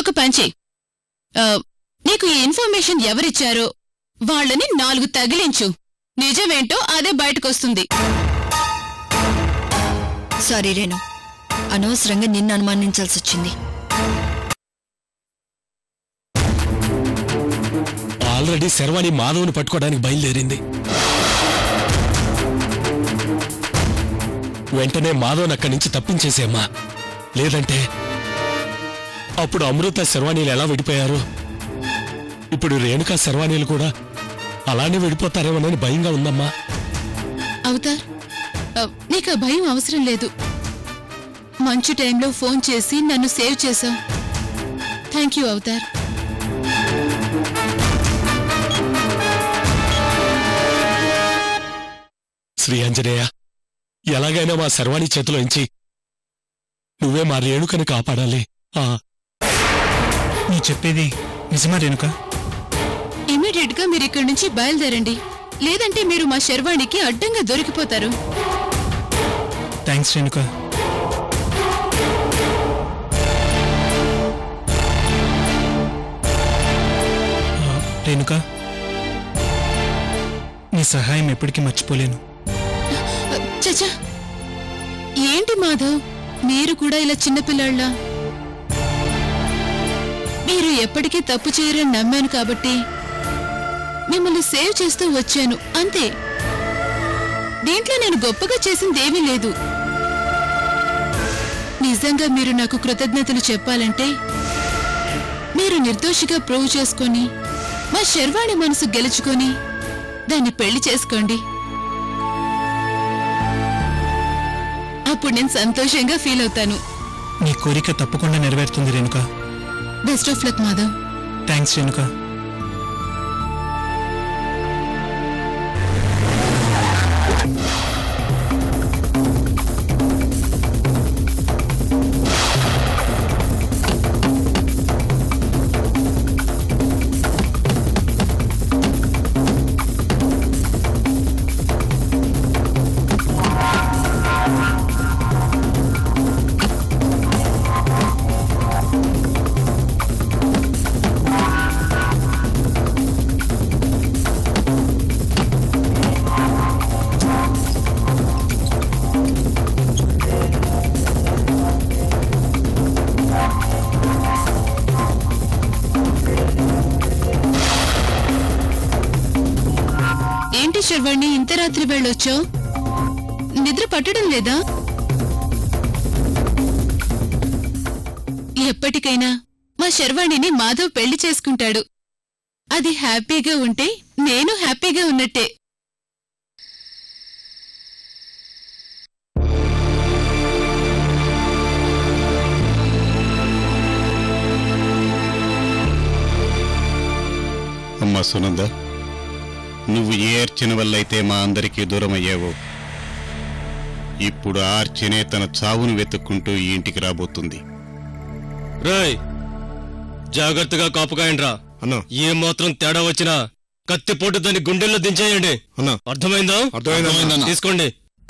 ఒక పంచి నీకు ఈ ఇన్ఫర్మేషన్ ఎవరిచ్చారో వాళ్ళని నాలుగు తగిలించు నిజమేంటో అదే బయటకొస్తుంది సారీ రేణు అనవసరంగా నిన్ను అనుమానించాల్సి వచ్చింది ఆల్రెడీ శర్వాణి మాధవ్ని పట్టుకోవడానికి బయలుదేరింది వెంటనే మాధవ్ని అక్కడి నుంచి తప్పించేసేమ్మా లేదంటే అప్పుడు అమృత శర్వాణీలు ఎలా విడిపోయారు ఇప్పుడు రేణుకా శర్వాణీలు కూడా అలానే విడిపోతారేమోనని భయంగా ఉందమ్మా అవతార్ ఆ, నీకు ఆ భయం అవసరం లేదు మంచి టైంలో ఫోన్ చేసి నన్ను సేవ్ చేశావు థ్యాంక్ యూ అవతార్ శ్రీ ఆంజనేయ ఎలాగైనా మా శర్వాణి చేతిలో ఇంచి నువ్వే మా రేణుకని కాపాడాలి ఆ నీ చెప్పేది నిజమా రేణుక ఇమీడియట్ గా మీరు ఇక్కడి నుంచి బయలుదేరండి లేదంటే మీరు మా శర్వాణికి అడ్డంగా దొరికిపోతారు థ్యాంక్స్ రేణుక ఆ, రేణుక నీ సహాయం ఎప్పటికీ మర్చిపోలేను చచా ఏంటి మాధవ్ మీరు కూడా ఇలా చిన్నపిల్లాళ్ళ మీరు ఎప్పటికీ తప్పు చేయరని నమ్మాను కాబట్టి మిమ్మల్ని సేవ్ చేస్తూ వచ్చాను అంతే దీంట్లో నేను గొప్పగా చేసిందేమీ లేదు నిజంగా మీరు నాకు కృతజ్ఞతలు చెప్పాలంటే మీరు నిర్దోషిగా ప్రూవ్ చేసుకొని మా శర్వాణి మనసు గెలుచుకొని దాన్ని పెళ్లి చేసుకోండి అప్పుడు నేను సంతోషంగా ఫీల్ అవుతాను నీ కోరిక తప్పకుండా నెరవేరుతుంది Renuka best of luck Madhav thanks Renuka ఏంటి శర్వాణి ఇంత రాత్రి వెళ్ళొచ్చావు నిద్ర పట్టడం లేదా ఎప్పటికైనా మా శర్వాణిని మాధవ్ పెళ్లి చేసుకుంటాడు అది హ్యాపీగా ఉంటే నేను హ్యాపీగా ఉన్నట్టే అమ్మా సునంద నువ్వు ఏ అర్చన వల్ల అయితే మా అందరికీ దూరం అయ్యావో ఇప్పుడు ఆ అర్చనే తన చావును వెతుక్కుంటూ ఈ ఇంటికి రాబోతుంది రాయ్ జాగ్రత్తగా కాపుకాయండ్రా అన్నా ఏ మాత్రం తేడా వచ్చినా కత్తి పోటు దాన్ని గుండెల్లో దించేయండి అన్నా అర్థమైందా అర్థమైందన్నా. తీసుకోండి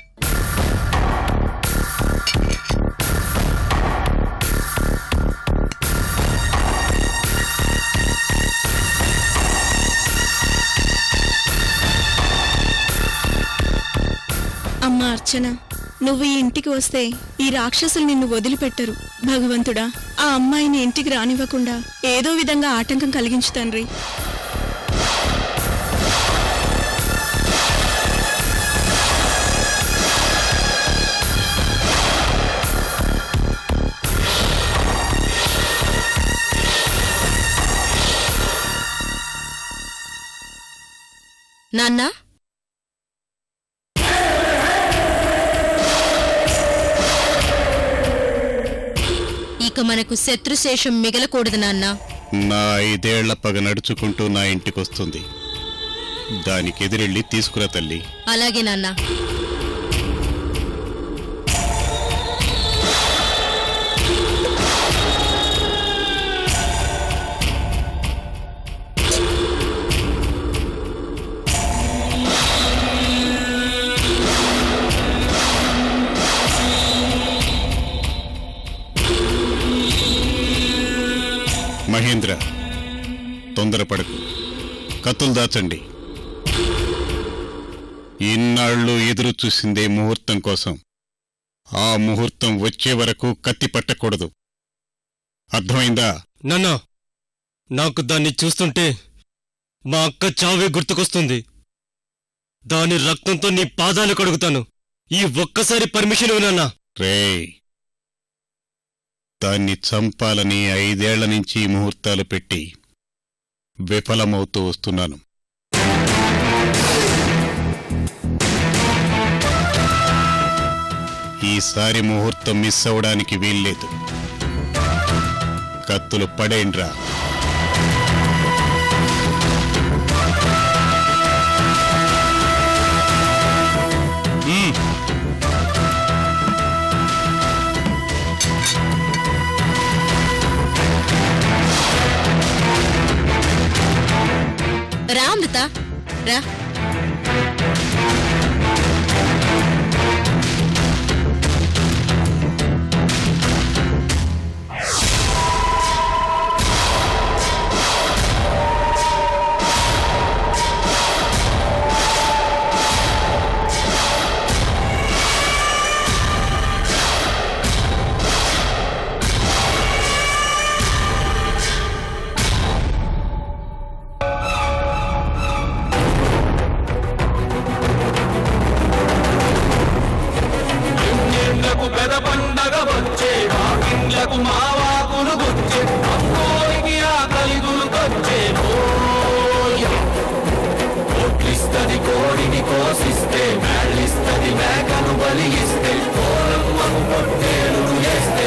అమ్మా అర్చన నువ్వు ఈ ఇంటికి వస్తే ఈ రాక్షసులు నిన్ను వదిలిపెట్టరు భగవంతుడా ఆ అమ్మాయిని ఇంటికి రానివ్వకుండా ఏదో విధంగా ఆటంకం కలిగించు తండ్రి నాన్నా ఇక మనకు శత్రుశేషం మిగలకూడదు నాన్నా నా ఐదేళ్ల పగ నడుచుకుంటూ నా ఇంటికొస్తుంది దానికి ఎదురెళ్ళి తీసుకురా తల్లి అలాగే నాన్నా మహేంద్ర తొందరపడకు కత్తులు దాచండి ఇన్నాళ్ళు ఎదురు చూసిందే ముహూర్తం కోసం ఆ ముహూర్తం వచ్చే వరకు కత్తి పట్టకూడదు అర్థమైందా నాన్న నాకు దాన్ని చూస్తుంటే మా అక్క చావే గుర్తుకొస్తుంది దాని రక్తంతో నీ పాదాలు కడుగుతాను ఈ ఒక్కసారి పర్మిషన్ ఇవ్వనన్నా రేయ్ దాన్ని చంపాలని ఐదేళ్ల నుంచి ముహూర్తాలు పెట్టి విఫలమవుతూ వస్తున్నాను ఈసారి ముహూర్తం మిస్ అవడానికి వీల్లేదు కత్తులు పడేండ్రా రా అమృత రా ఇండ్లకు పెద పండగ వచ్చే వాకిండ్లకు మావాకులు గుచ్చే అమ్మోరికి ఆకలి గురుకొచ్చే ఒట్లిస్తది కోడిని కోసిస్తే మేళ్ళిస్తది మేకను బలిగిస్తే కోరమ్మకు పొట్టేలు వేస్తే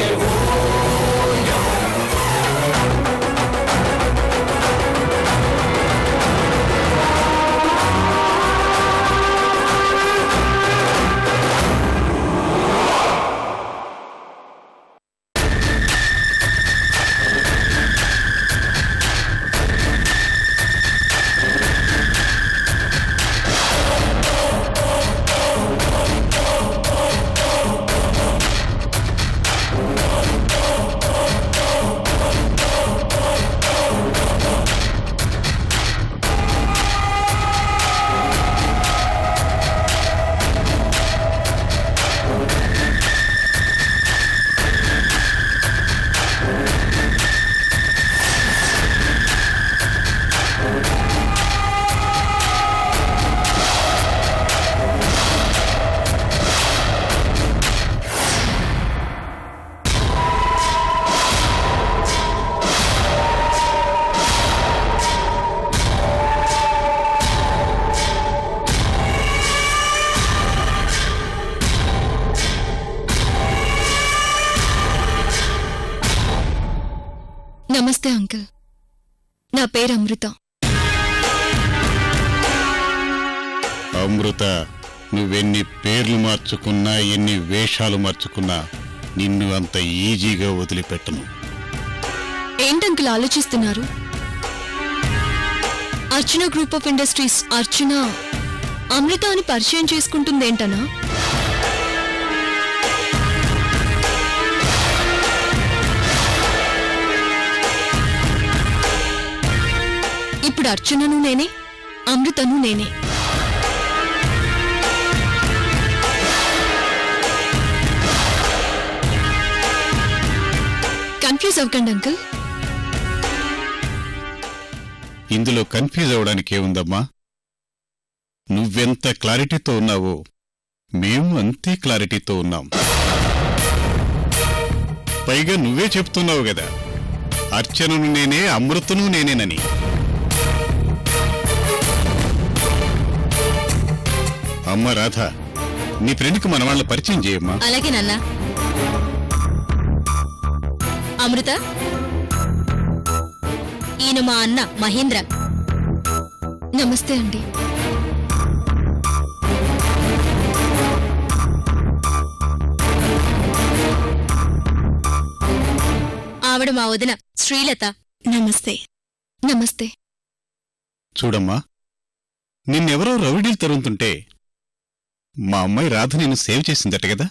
నమస్తే అంకుల్ నా పేరు అమృత అమృత నువ్వెన్ని పేర్లు మార్చుకున్నా ఎన్ని వేషాలు మార్చుకున్నా నిన్ను అంత ఈజీగా వదిలిపెట్టను ఏంటంకుల్ ఆలోచిస్తున్నారు Archana group of industries Archana Amrutha అని పరిచయం చేసుకుంటుందేంటనా ఇప్పుడు అర్చనను నేనే అమృతను నేనే కన్ఫ్యూజ్ అవ్వకండి అంకుల్ ఇందులో కన్ఫ్యూజ్ అవడానికి ఏముందమ్మా నువ్వెంత క్లారిటీతో ఉన్నావో మేము అంతే క్లారిటీతో ఉన్నాం పైగా నువ్వే చెప్తున్నావు కదా అర్చనను నేనే అమృతను నేనేనని అమ్మ రాధ నీ ఫ్రెండ్కి మన వాళ్ళ పరిచయం చేయమ్మా అలాగే నాన్న అమృత ఈయన మా అన్న మహేంద్ర నమస్తే అండి ఆవిడ మా వదిన శ్రీలత నమస్తే నమస్తే చూడమ్మా నిన్నెవరో రౌడీలు తరుముతుంటే మా అమ్మాయి రాధ నిన్ను సేవ్ చేసిందట కదా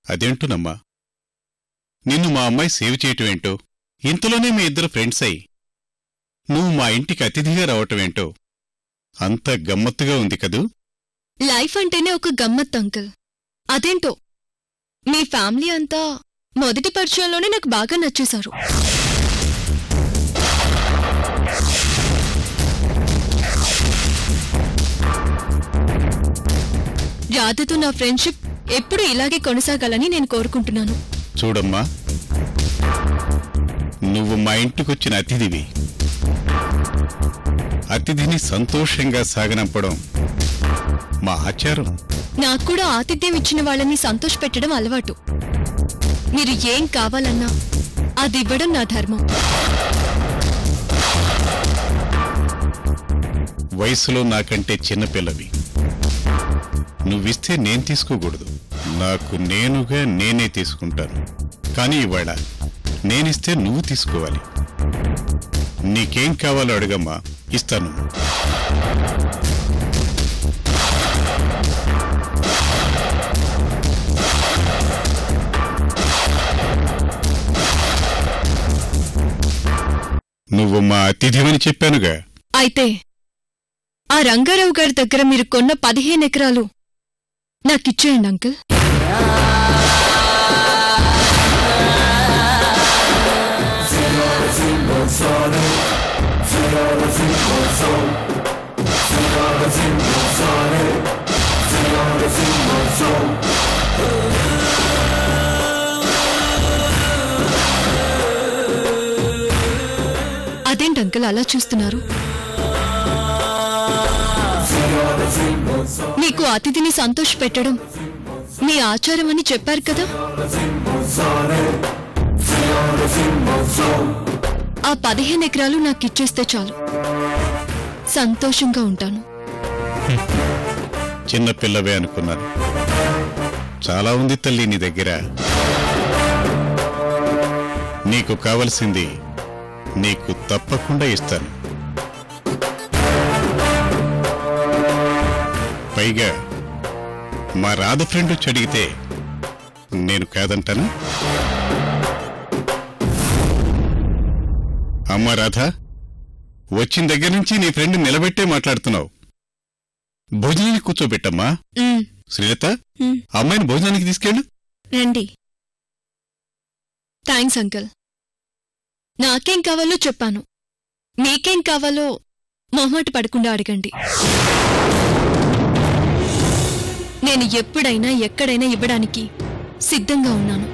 అదేంటునమ్మా నిన్ను మా అమ్మాయి సేవ్ చేయటం ఏంటో ఇంతలోనే మీ ఇద్దరు ఫ్రెండ్స్ అయి నువ్వు మా ఇంటికి అతిథిగా రావటం ఏంటో అంత గమ్మత్తుగా ఉంది కదూ లైఫ్ అంటేనే ఒక గమ్మత్ అంకుల్ అదేంటో మీ ఫ్యామిలీ అంతా మొదటి పరిచయంలోనే నాకు బాగా నచ్చేశారు రాధతో నా ఫ్రెండ్షిప్ ఎప్పుడూ ఇలాగే కొనసాగాలని నేను కోరుకుంటున్నాను చూడమ్మా నువ్వు మా ఇంటికొచ్చిన అతిథివి అతిథిని సంతోషంగా సాగనంపడం మా ఆచారం నాకు కూడా ఆతిథ్యం ఇచ్చిన వాళ్ళని సంతోషపెట్టడం అలవాటు మీరు ఏం కావాలన్నా అది ఇవ్వడం నా ధర్మం వయసులో నాకంటే చిన్నపిల్లవి నువ్విస్తే నేను తీసుకోకూడదు నాకు నేనుగా నేనే తీసుకుంటాను కానీ ఇవాళ నేనిస్తే నువ్వు తీసుకోవాలి నీకేం కావాలో అడగమ్మా ఇస్తాను నువ్వు మా అతిథివని చెప్పానుగా అయితే ఆ రంగారావు గారి దగ్గర మీరు కొన్న పదిహేను ఎకరాలు నాకిచ్చేయండి అంకుల్ అదేంటి అంకుల్ అలా చూస్తున్నారు మీకు అతిథిని సంతోష పెట్టడం మీ ఆచారం అని చెప్పారు కదా ఆ పదిహేను ఎకరాలు నాకు ఇచ్చేస్తే చాలు సంతోషంగా ఉంటాను చిన్న పిల్లవే అనుకున్నాను చాలా ఉంది తల్లి నీ దగ్గర నీకు కావలసింది నీకు తప్పకుండా ఇస్తాను పైగా మా రాధ ఫ్రెండ్ వచ్చి అడిగితే నేను కాదంటాను అమ్మా రాధ వచ్చిన దగ్గర నుంచి నీ ఫ్రెండ్ నిలబెట్టే మాట్లాడుతున్నావు భోజనానికి కూర్చోబెట్టమ్మా ఉమ్, శ్రీలత ఉమ్, అమ్మాయిని భోజనానికి తీసుకెళ్ళు రండి థ్యాంక్స్ అంకుల్ నాకేం కావాలో చెప్పాను మీకేం కావాలో మొహమాట పడకుండా అడగండి నేను ఎప్పుడైనా ఎక్కడైనా ఇవ్వడానికి సిద్ధంగా ఉన్నాను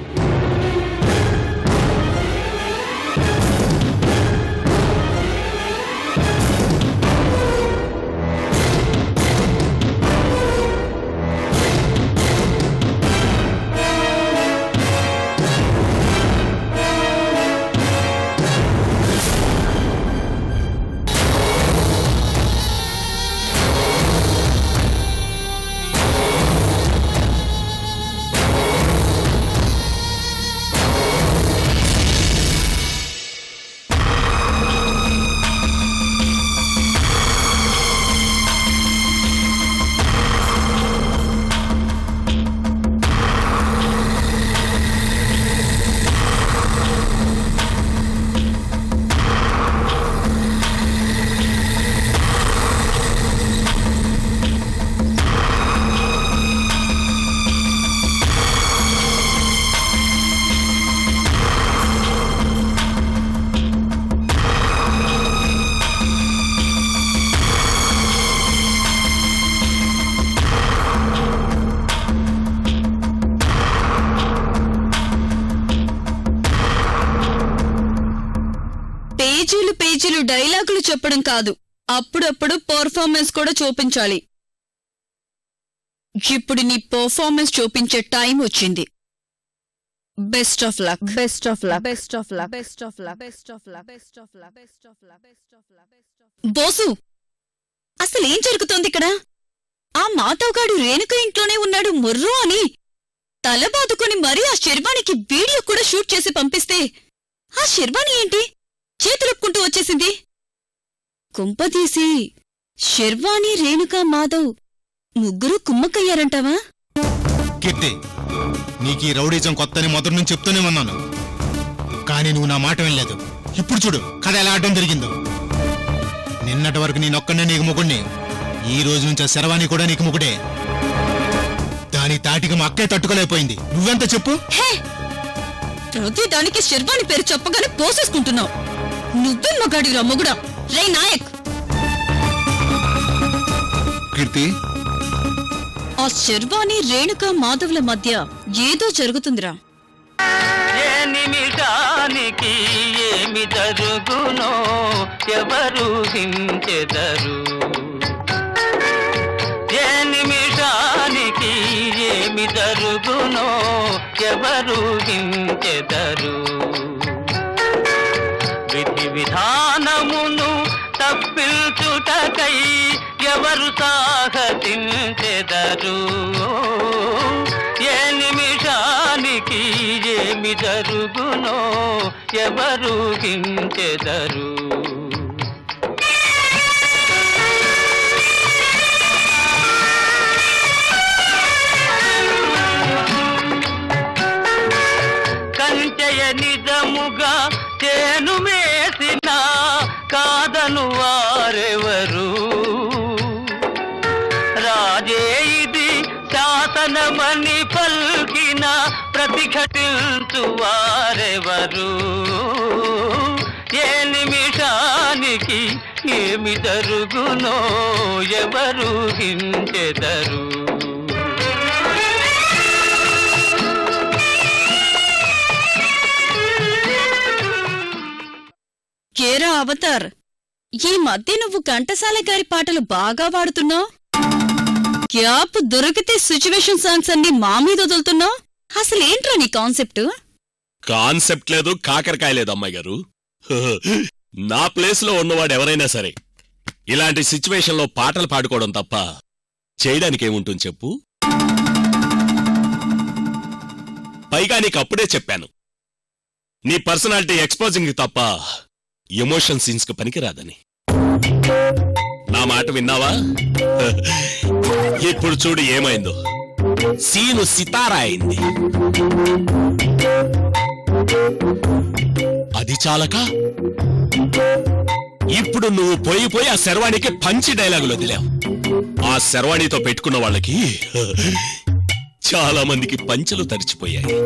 పేజీలు పేజీలు డైలాగులు చెప్పడం కాదు అప్పుడప్పుడు పర్ఫార్మెన్స్ కూడా చూపించాలి ఇప్పుడు నీ పర్ఫార్మెన్స్ చూపించే టైం వచ్చింది best of luck best of luck best of luck best of luck best of luck best of luck best of luck best of luck Bose అసలు ఏం జరుగుతోంది ఇక్కడ ఆ మాధవ్గాడు రేణుక ఇంట్లోనే ఉన్నాడు ముర్రు అని తల బాదుకొని మరీ ఆ శర్వాణికి వీడియో కూడా షూట్ చేసి పంపిస్తే ఆ శర్వాణి ఏంటి చేతులొప్పుకుంటూ వచ్చేసింది కుంపదీసి శర్వాణి రేణుక మాధవ్ ముగ్గురు కుమ్మక్కయ్యారంటావా కీర్తి నీకు ఈ రౌడీజం కొత్తని మొదటి నుంచి చెప్తూనే ఉన్నాను కానీ నువ్వు నా మాట వినలేదు ఇప్పుడు చూడు కథ ఎలా ఆడడం జరిగిందో నిన్నటి వరకు నేనొక్కడే నీకు ముగుడిని ఈ రోజు నుంచి ఆ శరవాణి కూడా నీకు ముగుడే దాని తాటికి మా అక్కే తట్టుకోలేకపోయింది నువ్వెంత చెప్పు హే ప్రతి దానికి శర్వాణి పేరు చెప్పగానే పోసేసుకుంటున్నావు నువ్వే మగాడిరా మొగుడా రే నాయక్ కీర్తి ఆ శర్వాణి రేణుక మాధవుల మధ్య ఏదో జరుగుతుందిరా ఏ నిమిషానికి ఏమి జరుగునో ఎవరు హించెదరు ఏ నిమిషానికి ఏమి జరుగునో ఎవరు హించెదరు విధి విధానమును తప్పించుటకై ఎవరు సాహసించెదరు ఏ నిమిషానికి ఏమి జరుగునో ఎవరు హించెదరు కంచెయ నిజముగా చేను మేసిన కాదను వారెవరు రాజే ఇది శాసనమని పల్కిన ప్రతిఘటించు వారెవరు ఏ నిమిషానికి ఏమి జరుగునో ఎవరు హించెదరు కేరా అవతార్ ఈ మధ్య నువ్వు ఘంటసాల గారి పాటలు బాగా వాడుతున్నావు గ్యాప్ దొరికితే సిచ్యువేషన్ సాంగ్స్ అన్ని మా మీద వదులుతున్నావు అసలు ఏంట్రా నీ కాన్సెప్ట్ కాన్సెప్ట్ లేదు కాకరకాయ లేదు అమ్మాయి గారు నా ప్లేస్ లో ఉన్నవాడు ఎవరైనా సరే ఇలాంటి సిచ్యువేషన్ లో పాటలు పాడుకోవడం తప్ప చేయడానికి ఏముంటుంది చెప్పు పైగా నీకు అప్పుడే చెప్పాను నీ పర్సనాలిటీ ఎక్స్పోజింగ్ తప్ప ఎమోషన్ సీన్స్ కు పనికిరాదని నా మాట విన్నావా ఇప్పుడు చూడు ఏమైందో సీను సితారా అయింది అది చాలక ఇప్పుడు నువ్వు పోయి పోయి ఆ శర్వాణికి పంచి డైలాగులు వదిలావు ఆ శర్వాణితో పెట్టుకున్న వాళ్ళకి చాలా మందికి పంచలు తరిచిపోయాయి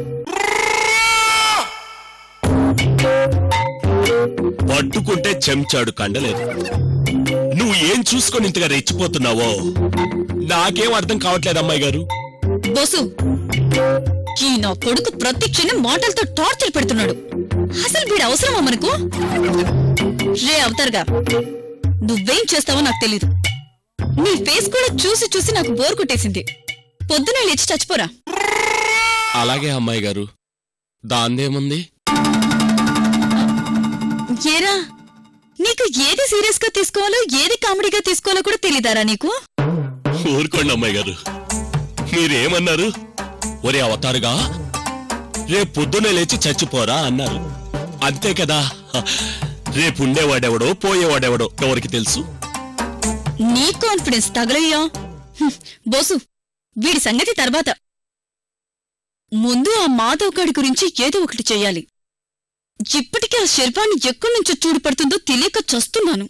పట్టుకుంటే చెంచాడు కండలేదు నువ్వు ఏం చూసుకొని ఇంతగా రెచ్చిపోతున్నావో నాకేం అర్థం కావట్లేదు అమ్మాయి గారు బోసు ఈ నా కొడుకు ప్రతి క్షణం మాటలతో టార్చర్ పెడుతున్నాడు అసలు వీడు అవసరమా మనకు రే అవతారుగా నువ్వేం చేస్తావో నాకు తెలీదు నీ ఫేస్ కూడా చూసి చూసి నాకు బోర్ కొట్టేసింది పొద్దునే లేచి చచ్చిపోరా అలాగే అమ్మాయి గారు దాందేముంది ఏరా నీకు ఏది సీరియస్ గా తీసుకోవాలో ఏది కామెడీగా తీసుకోవాలో కూడా తెలీదారా నీకు ఊరుకోండి అమ్మాయి గారు మీరేమన్నారు ఒరే అవతారుగా రేపు పొద్దునే లేచి చచ్చిపోరా అన్నారు అంతే కదా రేపు ఉండేవాడెవడో పోయేవాడెవడో ఎవరికి తెలుసు నీ కాన్ఫిడెన్స్ తగలయ్యా హ్మ్, బోసు వీడి సంగతి తర్వాత ముందు ఆ మాధవ్ గాడి గురించి ఏదో ఒకటి చెయ్యాలి ఇప్పటికే ఆ శర్వాన్ని ఎక్కడి నుంచో చూడుపడుతుందో తెలియక చస్తున్నాను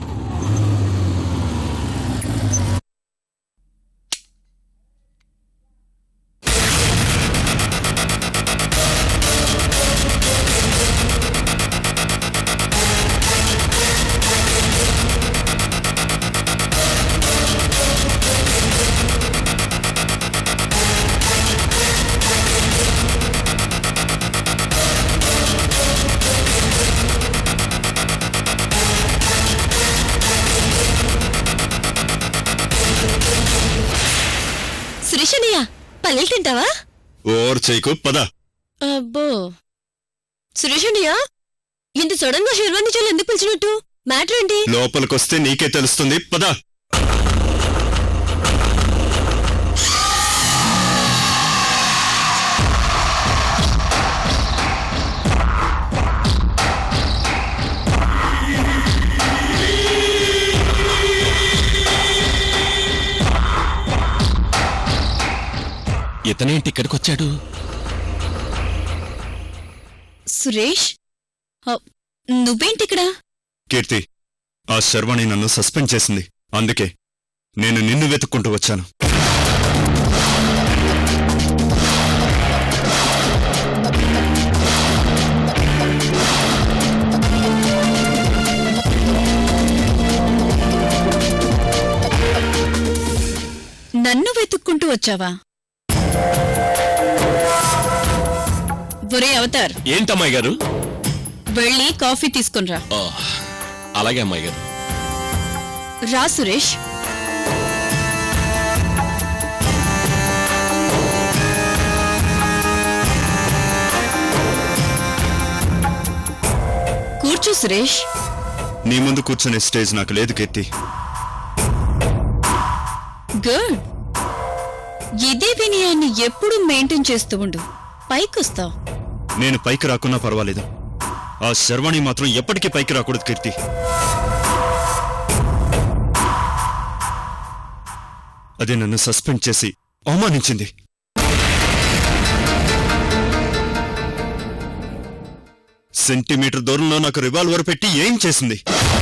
సురేషనయ్య పల్లెలు తింటావా ఓర్ చేయకు పద అబ్బో సురేషనయ్య ఇంత సడన్ గా శర్వాన్ని చాలా ఎందుకు పిలిచినట్టు మ్యాటర్ ఏంటి లోపలికొస్తే నీకే తెలుస్తుంది పద ఇతనేంటి ఇక్కడికి వచ్చాడు సురేష్ ఆ, నువ్వేంటిక్కడ కీర్తి ఆ శర్వాణి నన్ను సస్పెండ్ చేసింది అందుకే నేను నిన్ను వెతుక్కుంటూ వచ్చాను నన్ను వెతుక్కుంటూ వచ్చావా ఒరే అవతార్ ఏంటమ్మాయి గారు వెళ్ళి కాఫీ తీసుకునిరా ఆ, అలాగే అమ్మాయి గారు రా సురేష్ కూర్చో సురేష్ నీ ముందు కూర్చునే స్టేజ్ నాకు లేదు కీర్తి గుడ్ ఇదే వినయాన్ని ఎప్పుడూ మెయింటైన్ చేస్తూ ఉండు పైకొస్తావు నేను పైకి రాకున్నా పర్వాలేదు ఆ శర్వాణి మాత్రం ఎప్పటికీ పైకి రాకూడదు కీర్తి అది నన్ను సస్పెండ్ చేసి అవమానించింది సెంటీమీటర్ దూరంలో నాకు రివాల్వర్ పెట్టి ఏం చేసింది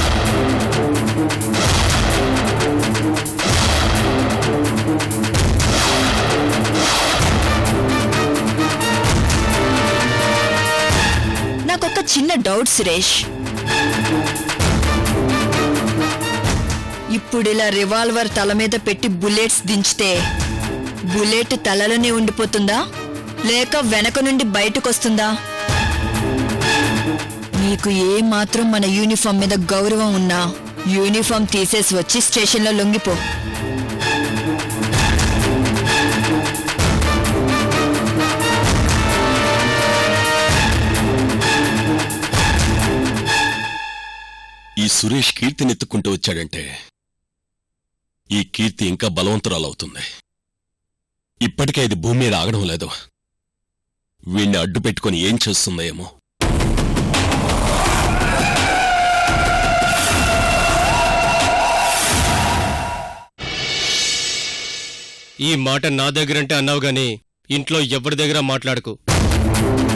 నాకొక చిన్న డౌట్ సురేష్ ఇప్పుడిలా రివాల్వర్ తల మీద పెట్టి బుల్లెట్స్ దించితే బుల్లెట్ తలలోనే ఉండిపోతుందా లేక వెనక నుండి బయటకొస్తుందా నీకు ఏ మాత్రం మన యూనిఫామ్ మీద గౌరవం ఉన్నా యూనిఫామ్ తీసేసి వచ్చి స్టేషన్లో లొంగిపో ఈ సురేష్ కీర్తిని ఎత్తుక్కుంటూ వచ్చాడంటే ఈ కీర్తి ఇంకా బలవంతురాలవుతుంది ఇప్పటికే ఇది భూమి మీద ఆగడం లేదు వీణ్ణి అడ్డు పెట్టుకొని ఏం చేస్తుందో ఏమో ఈ మాట నా దగ్గరంటే అన్నావు గాని ఇంట్లో ఎవరి దగ్గర మాట్లాడకు